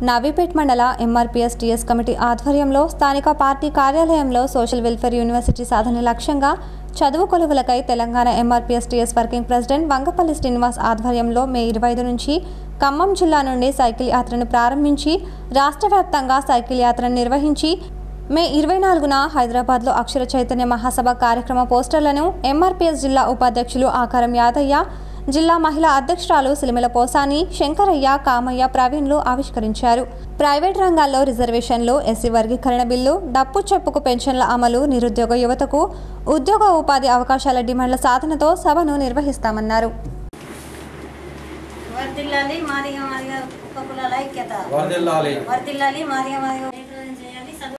నవీపేట్ మండల MRPS TS committee ఆధ్వర్యంలో స్థానిక పార్టీ కార్యాలయంలో సోషల్ వెల్ఫేర్ యూనివర్సిటీ సాధన లక్ష్యంగా చదువు కొలువులకై Telangana MRPS TS working president Vangapalli Srinivas ఆధ్వర్యంలో మే ఇరవై ఐదు నుంచి ఖమ్మం జిల్లా నుండి సైకిల్ యాత్రను ప్రారంభించి రాష్ట్ర వ్యాప్తంగా సైకిల్ యాత్రను నిర్వహించి మే ఇరవై నాలుగున హైదరాబాద్లో అక్షర చైతన్య మహాసభ కార్యక్రమ పోస్టర్లను ఎంఆర్పీఎస్ జిల్లా ఉపాధ్యక్షులు ఆకారం యాదయ్య జిల్లా మహిళా అధ్యక్షురాలు సిలిమెల పోసాని శంకరయ్య కామయ్య ప్రవీణ్లు ఆవిష్కరించారు ప్రైవేట్ రంగాల్లో రిజర్వేషన్లు ఎస్సీ వర్గీకరణ బిల్లు డప్పు చెప్పుకు పెన్షన్ల అమలు నిరుద్యోగ యువతకు ఉద్యోగ ఉపాధి అవకాశాల డిమాండ్ల సాధనతో సభను నిర్వహిస్తామన్నారు వర్దిల్లాలి మాదిగ మాదిగ ఉపకులాల ఐక్యత వర్ధిల్లాలి వర్దిల్లాలి మాదిగ మాదిగ